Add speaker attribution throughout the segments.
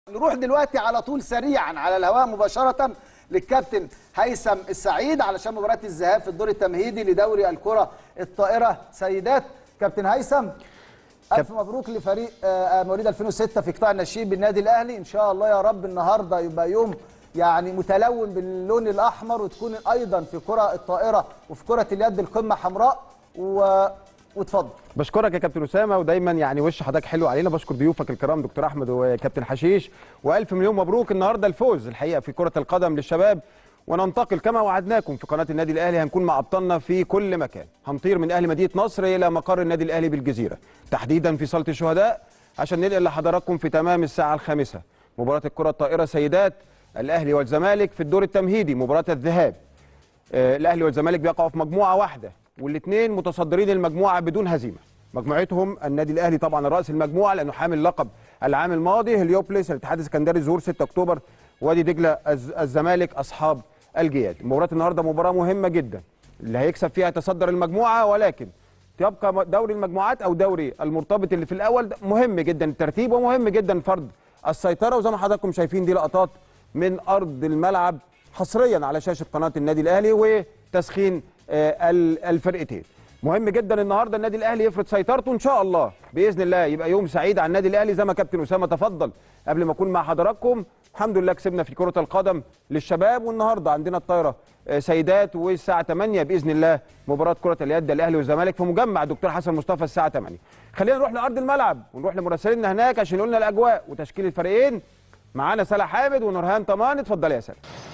Speaker 1: نروح دلوقتي على طول سريعا على الهواء مباشرة للكابتن هيثم السعيد علشان مباراة الذهاب في الدور التمهيدي لدوري الكرة الطائرة سيدات كابتن هيثم ألف مبروك لفريق آه، مواليد 2006 في قطاع الناشئين بالنادي الأهلي إن شاء الله يا رب النهاردة يبقى يوم يعني متلون باللون الأحمر وتكون أيضا في كرة الطائرة وفي كرة اليد القمة حمراء و... واتفضل
Speaker 2: بشكرك يا كابتن اسامه ودايما يعني وش حضرتك حلو علينا بشكر ضيوفك الكرام دكتور احمد وكابتن حشيش والف مليون مبروك النهارده الفوز الحقيقه في كره القدم للشباب وننتقل كما وعدناكم في قناه النادي الاهلي هنكون مع ابطالنا في كل مكان هنطير من اهل مدينه نصر الى مقر النادي الاهلي بالجزيره تحديدا في صاله الشهداء عشان ننقل لحضراتكم في تمام الساعه الخامسه مباراه الكره الطائره سيدات الاهلي والزمالك في الدور التمهيدي مباراه الذهاب آه، الاهلي والزمالك بيقعوا في مجموعه واحده والاثنين متصدرين المجموعه بدون هزيمه مجموعتهم النادي الاهلي طبعا راس المجموعه لانه حامل لقب العام الماضي هليوبلس الاتحاد السكندري ظهور 6 اكتوبر وادي دجله الز- الزمالك اصحاب الجياد مباراه النهارده مباراه مهمه جدا اللي هيكسب فيها يتصدر المجموعه ولكن يبقى م- دوري المجموعات او دوري المرتبط اللي في الاول ده مهم جدا الترتيب ومهم جدا فرض السيطره وزي ما حضراتكم شايفين دي لقطات من ارض الملعب حصريا على شاشه قناه النادي الاهلي وتسخين آه، ال- الفرقتين مهم جدا النهارده النادي الاهلي يفرض سيطرته ان شاء الله باذن الله يبقى يوم سعيد على النادي الاهلي زي ما كابتن اسامه تفضل قبل ما اكون مع حضراتكم الحمد لله كسبنا في كره القدم للشباب والنهارده عندنا الطايره آه، سيدات والساعه 8 باذن الله مباراه كره اليد الاهلي والزمالك في مجمع دكتور حسن مصطفى الساعه 8 خلينا نروح لارض الملعب ونروح لمراسليننا هناك عشان يقولنا الاجواء وتشكيل الفريقين معانا سلا حامد ونورهان طمان اتفضلي يا سلا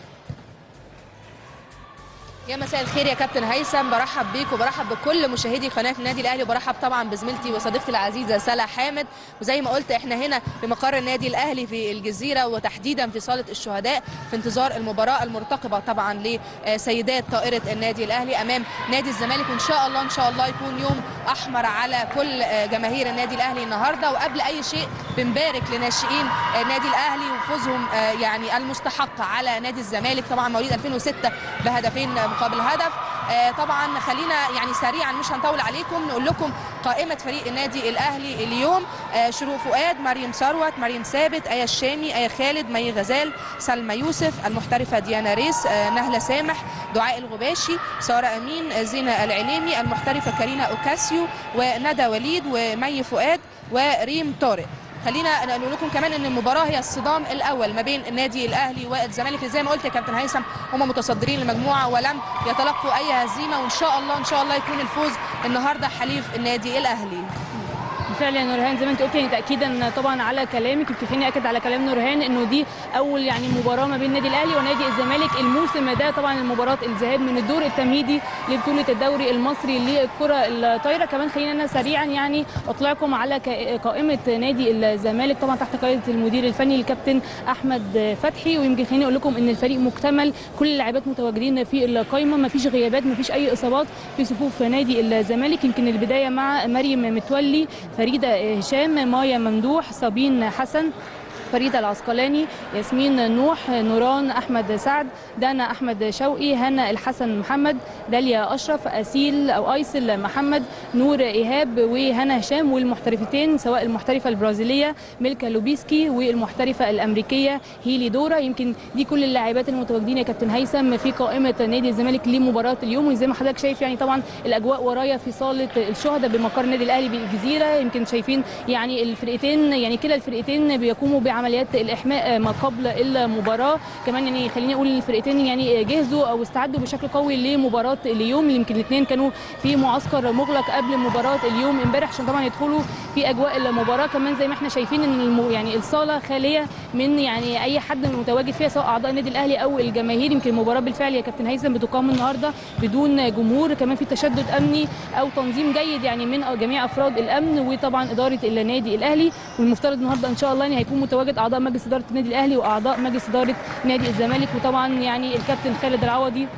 Speaker 3: يا مساء الخير يا كابتن هيثم برحب بيك وبرحب بكل مشاهدي قناه النادي الاهلي وبرحب طبعا بزميلتي وصديقتي العزيزه سلا حامد وزي ما قلت احنا هنا في مقر النادي الاهلي في الجزيره وتحديدا في صاله الشهداء في انتظار المباراه المرتقبه طبعا لسيدات طائره النادي الاهلي امام نادي الزمالك وان شاء الله ان شاء الله يكون يوم احمر على كل جماهير النادي الاهلي النهارده وقبل اي شيء بنبارك لناشئين النادي الاهلي وفوزهم يعني المستحق على نادي الزمالك طبعا مواليد 2006 بهدفين مقابل هدف آه، طبعا خلينا يعني سريعا مش هنطول عليكم نقول لكم قائمه فريق النادي الاهلي اليوم آه، شروق فؤاد مريم ثروت مريم ثابت ايه الشامي ايه خالد مي غزال سلمى يوسف المحترفه ديانا ريس آه، نهله سامح دعاء الغباشي ساره امين آه، زينه العليمي المحترفه كارينا اوكاسيو وندى وليد ومي فؤاد وريم طارق خلينا نقول لكم كمان ان المباراه هي الصدام الاول ما بين النادي الاهلي والزمالك زي ما قلت يا كابتن هيثم هم متصدرين المجموعه ولم يتلقوا اي هزيمه وان شاء الله ان شاء الله يكون الفوز النهارده حليف النادي الاهلي
Speaker 4: بالفعل يا نورهان زي ما انت قلت يعني تاكيدا طبعا على كلامك يمكن خليني اكد على كلام نورهان انه دي اول يعني مباراه ما بين النادي الاهلي ونادي الزمالك الموسم ده طبعا المباراه الذهاب من الدور التمهيدي لبطوله الدوري المصري للكره الطايره كمان خلينا انا سريعا يعني اطلعكم على ك- قائمه نادي الزمالك طبعا تحت قياده المدير الفني الكابتن احمد فتحي ويمكن خليني اقول لكم ان الفريق مكتمل كل اللاعبات متواجدين في القائمه ما فيش غيابات ما فيش اي اصابات في صفوف نادي الزمالك يمكن البدايه مع مريم متولي فريده هشام مايا ممدوح صابين حسن فريدة العسقلاني ياسمين نوح نوران أحمد سعد دانا أحمد شوقي هنا الحسن محمد داليا أشرف أسيل أو أيسل محمد نور إيهاب وهنا هشام والمحترفتين سواء المحترفة البرازيلية ميلكا لوبيسكي والمحترفة الأمريكية هيلي دورا يمكن دي كل اللاعبات المتواجدين يا كابتن هيثم في قائمة نادي الزمالك لمباراة اليوم وزي ما حضرتك شايف يعني طبعا الأجواء ورايا في صالة الشهداء بمقر النادي الأهلي بالجزيرة يمكن شايفين يعني الفرقتين يعني كلا الفرقتين بيقوموا بعمليات الإحماء ما قبل المباراة كمان يعني خليني أقول الفرقتين يعني جهزوا أو استعدوا بشكل قوي لمباراة اليوم يمكن الاثنين كانوا في معسكر مغلق قبل مباراة اليوم امبارح عشان طبعا يدخلوا في أجواء المباراة كمان زي ما احنا شايفين ان الم... يعني الصالة خالية من يعني أي حد من المتواجد فيها سواء أعضاء النادي الأهلي أو الجماهير يمكن المباراة بالفعل يا كابتن هيثم بتقام النهاردة بدون جمهور كمان في تشدد أمني أو تنظيم جيد يعني من جميع أفراد الأمن وطبعا إدارة النادي الأهلي والمفترض النهارده إن شاء الله يعني هيكون متواجد أعضاء مجلس إدارة النادي الأهلي وأعضاء مجلس إدارة نادي الزمالك وطبعا يعني الكابتن خالد العوضي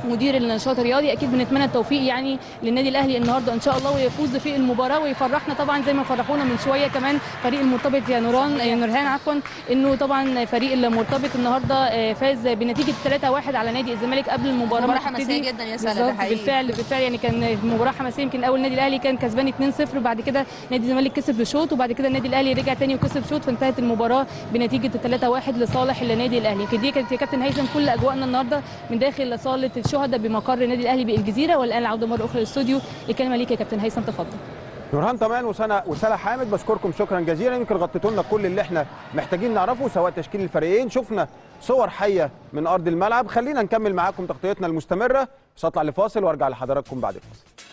Speaker 4: مدير النشاط الرياضي اكيد بنتمنى التوفيق يعني للنادي الاهلي النهارده ان شاء الله ويفوز في المباراه ويفرحنا طبعا زي ما فرحونا من شويه كمان فريق المرتبط يا نوران يا نورهان عفوا انه طبعا فريق المرتبط النهارده آه، فاز بنتيجه 3-1 على نادي الزمالك قبل المباراه ما
Speaker 3: مباراة
Speaker 4: تبتدي.
Speaker 3: حماسية جدا يا سلا، ده
Speaker 4: بالظبط،
Speaker 3: حقيقي.
Speaker 4: بالفعل بالفعل يعني كان مباراه حماسيه يمكن اول النادي الاهلي كان كسبان 2-0 وبعد كده نادي الزمالك كسب بشوط وبعد كده النادي الاهلي رجع تاني وكسب شوط فانتهت المباراه بنتيجه 3-1 لصالح النادي الاهلي يمكن دي كانت يا كابتن هيثم كل اجواءنا النهارده من داخل صاله الشهداء بمقر النادي الاهلي بالجزيره والان العوده مره اخرى للاستوديو الكلمه ليك يا كابتن هيثم تفضل
Speaker 2: نورهان طمان وسنة وسلا حامد بشكركم شكرا جزيلا يمكن غطيتوا لنا كل اللي احنا محتاجين نعرفه سواء تشكيل الفريقين شفنا صور حيه من ارض الملعب خلينا نكمل معاكم تغطيتنا المستمره بس اطلع لفاصل وارجع لحضراتكم بعد الفاصل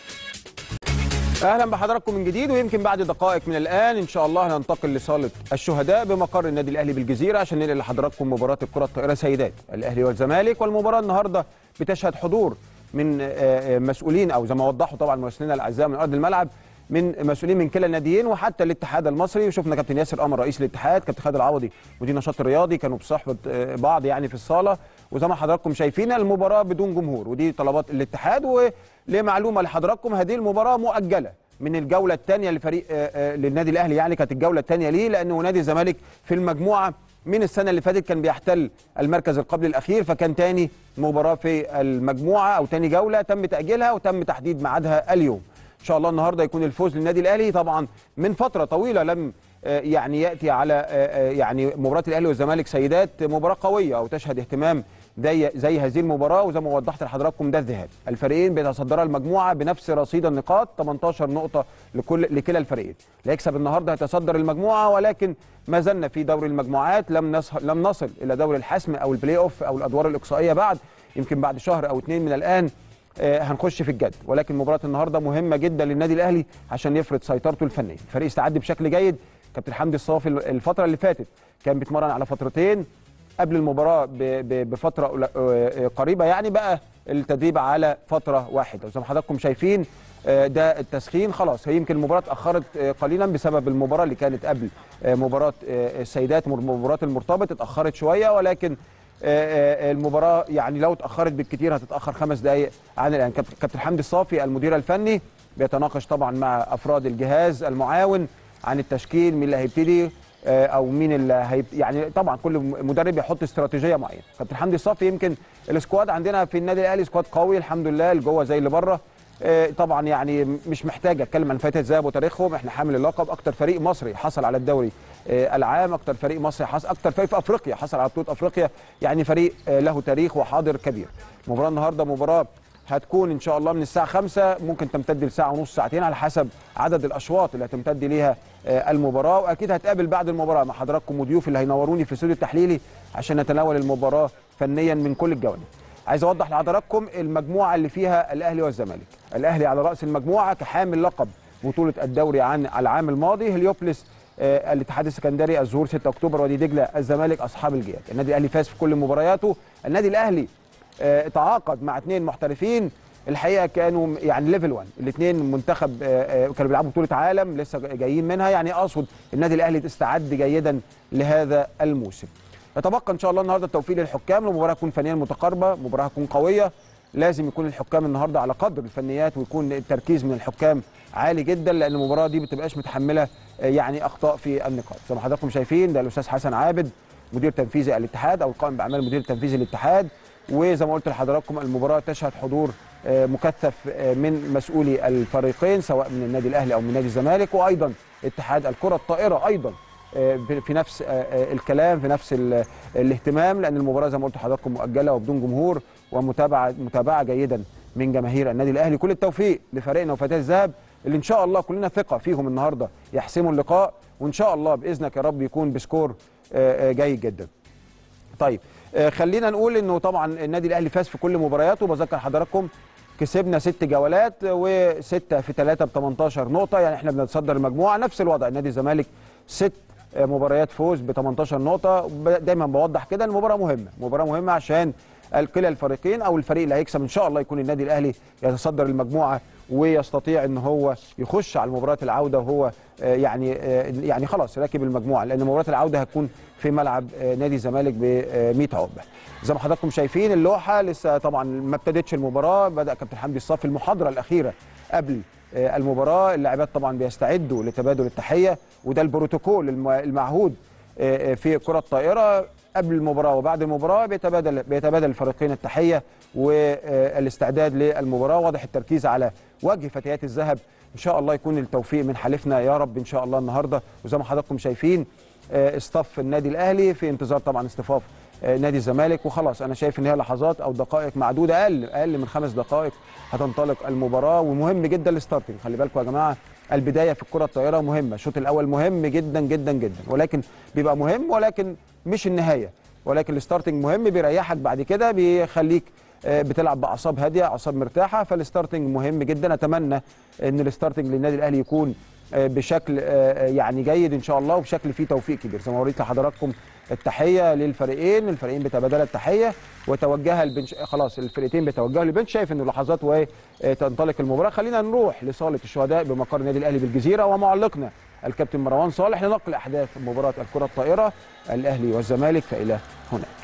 Speaker 2: اهلا بحضراتكم من جديد ويمكن بعد دقائق من الان ان شاء الله هننتقل لصاله الشهداء بمقر النادي الاهلي بالجزيره عشان ننقل لحضراتكم مباراه الكره الطائره سيدات الاهلي والزمالك والمباراه النهارده بتشهد حضور من آه، آه، مسؤولين او زي ما وضحوا طبعا مراسلينا الاعزاء من ارض الملعب من مسؤولين من كلا الناديين وحتى الاتحاد المصري وشفنا كابتن ياسر قمر رئيس الاتحاد كابتن خالد العوضي مدير النشاط الرياضي كانوا بصحبه آه، بعض يعني في الصاله وزي ما حضراتكم شايفين المباراه بدون جمهور ودي طلبات الاتحاد ولمعلومه لحضراتكم هذه المباراه مؤجله من الجوله الثانيه لفريق آه، آه، للنادي الاهلي يعني كانت الجوله الثانيه ليه لانه نادي الزمالك في المجموعه من السنه اللي فاتت كان بيحتل المركز القبلي الاخير فكان تاني مباراه في المجموعه او تاني جوله تم تاجيلها وتم تحديد ميعادها اليوم ان شاء الله النهارده يكون الفوز للنادي الاهلي طبعا من فتره طويله لم آه، يعني ياتي على آه، آه، يعني مباراه الاهلي والزمالك سيدات مباراه قويه او تشهد اهتمام زي زي هذه المباراه وزي ما وضحت لحضراتكم ده الذهاب الفريقين بيتصدرا المجموعه بنفس رصيد النقاط 18 نقطه لكل لكلا الفريقين اللي يكسب النهارده هيتصدر المجموعه ولكن ما زلنا في دوري المجموعات لم نص... لم نصل الى دوري الحسم او البلاي اوف او الادوار الاقصائيه بعد يمكن بعد شهر او اثنين من الان آه، هنخش في الجد ولكن مباراه النهارده مهمه جدا للنادي الاهلي عشان يفرض سيطرته الفنيه الفريق استعد بشكل جيد كابتن حمدي الصافي الفتره اللي فاتت كان بيتمرن على فترتين قبل المباراه ب- ب- بفتره قل- آه، قريبه يعني بقى التدريب على فتره واحده وزي ما حضراتكم شايفين آه، ده التسخين خلاص هي يمكن المباراه اتاخرت آه، قليلا بسبب المباراه اللي كانت قبل آه، مباراه آه، السيدات مر- مباراه المرتبط اتاخرت شويه ولكن آه، آه، المباراه يعني لو اتاخرت بالكثير هتتاخر خمس دقائق عن الان كابتن كابتن حمدي الصافي المدير الفني بيتناقش طبعا مع افراد الجهاز المعاون عن التشكيل مين اللي هيبتدي آه، او مين اللي هيب يعني طبعا كل مدرب يحط استراتيجيه معينه كابتن حمدي الصافي يمكن السكواد عندنا في النادي الاهلي سكواد قوي الحمد لله اللي جوه زي اللي بره آه، طبعا يعني مش محتاج اتكلم عن فاتت ذهب وتاريخهم احنا حامل اللقب اكتر فريق مصري حصل على الدوري آه، العام اكتر فريق مصري حصل اكتر فريق في افريقيا حصل على بطوله افريقيا يعني فريق آه، له تاريخ وحاضر كبير مباراه النهارده مباراه هتكون ان شاء الله من الساعه 5 ممكن تمتد لساعه ونص ساعتين على حسب عدد الاشواط اللي هتمتد ليها آه، المباراه واكيد هتقابل بعد المباراه مع حضراتكم وضيوف اللي هينوروني في الاستوديو التحليلي عشان نتناول المباراه فنيا من كل الجوانب عايز اوضح لحضراتكم المجموعه اللي فيها الاهلي والزمالك الاهلي على راس المجموعه كحامل لقب بطوله الدوري عن العام الماضي هليوبلس آه، الاتحاد السكندري الظهور 6 اكتوبر وادي دجله الزمالك اصحاب الجياد النادي الاهلي فاز في كل مبارياته النادي الاهلي آه، تعاقد مع اثنين محترفين الحقيقه كانوا يعني ليفل 1 الاثنين منتخب آه، آه، كانوا بيلعبوا بطوله عالم لسه جايين منها يعني اقصد النادي الاهلي استعد جيدا لهذا الموسم يتبقى ان شاء الله النهارده التوفيق للحكام المباراه تكون فنيا متقاربه مباراه تكون قويه لازم يكون الحكام النهارده على قدر الفنيات ويكون التركيز من الحكام عالي جدا لان المباراه دي بتبقاش متحمله آه، يعني اخطاء في النقاط زي ما حضراتكم شايفين ده الاستاذ حسن عابد مدير تنفيذي الاتحاد او القائم باعمال مدير تنفيذي الاتحاد وزي ما قلت لحضراتكم المباراه تشهد حضور آه، مكثف آه، من مسؤولي الفريقين سواء من النادي الاهلي او من نادي الزمالك وايضا اتحاد الكره الطائره ايضا آه، في نفس آه، آه، الكلام في نفس ال- الاهتمام لان المباراه زي ما قلت لحضراتكم مؤجله وبدون جمهور ومتابعه متابعه جيدا من جماهير النادي الاهلي كل التوفيق لفريقنا وفتاه الذهب اللي ان شاء الله كلنا ثقه فيهم النهارده يحسموا اللقاء وان شاء الله باذنك يا رب يكون بسكور آه، آه، جيد جدا طيب آه، خلينا نقول انه طبعا النادي الاهلي فاز في كل مبارياته بذكر حضراتكم كسبنا ست جولات وستة في ثلاثة ب 18 نقطة يعني احنا بنتصدر المجموعة نفس الوضع نادي الزمالك ست آه، مباريات فوز ب 18 نقطة ب- دايما بوضح كده المباراة مهمة مباراة مهمة عشان كلا الفريقين او الفريق اللي هيكسب ان شاء الله يكون النادي الاهلي يتصدر المجموعه ويستطيع ان هو يخش على مباراه العوده وهو آه، يعني آه، يعني خلاص راكب المجموعه لان مباراه العوده هتكون في ملعب آه، نادي الزمالك ب 100 عقبه زي ما حضراتكم شايفين اللوحه لسه طبعا ما ابتدتش المباراه بدا كابتن حمدي الصافي المحاضره الاخيره قبل آه، المباراه اللاعبات طبعا بيستعدوا لتبادل التحيه وده البروتوكول الم- المعهود آه، آه، في كره الطائره قبل المباراه وبعد المباراه بيتبادل بيتبادل الفريقين التحيه والاستعداد للمباراه واضح التركيز على وجه فتيات الذهب ان شاء الله يكون التوفيق من حليفنا يا رب ان شاء الله النهارده وزي ما حضراتكم شايفين آه، اصطف النادي الاهلي في انتظار طبعا اصطفاف آه، نادي الزمالك وخلاص انا شايف ان هي لحظات او دقائق معدوده اقل اقل من خمس دقائق هتنطلق المباراه ومهم جدا الستارتنج خلي بالكم يا جماعه البدايه في الكره الطائره مهمه الشوط الاول مهم جدا جدا جدا ولكن بيبقى مهم ولكن مش النهايه ولكن الستارتنج مهم بيريحك بعد كده بيخليك آه، بتلعب باعصاب هاديه اعصاب مرتاحه فالستارتنج مهم جدا اتمنى ان الستارتنج للنادي الاهلي يكون آه، بشكل آه، يعني جيد ان شاء الله وبشكل فيه توفيق كبير زي ما وريت لحضراتكم التحيه للفريقين الفريقين بتبادل التحيه وتوجه البنش خلاص الفرقتين بيتوجهوا للبنش شايف انه لحظات وتنطلق المباراه خلينا نروح لصاله الشهداء بمقر النادي الاهلي بالجزيره ومعلقنا الكابتن مروان صالح لنقل احداث مباراه الكره الطائره الاهلي والزمالك فالى هناك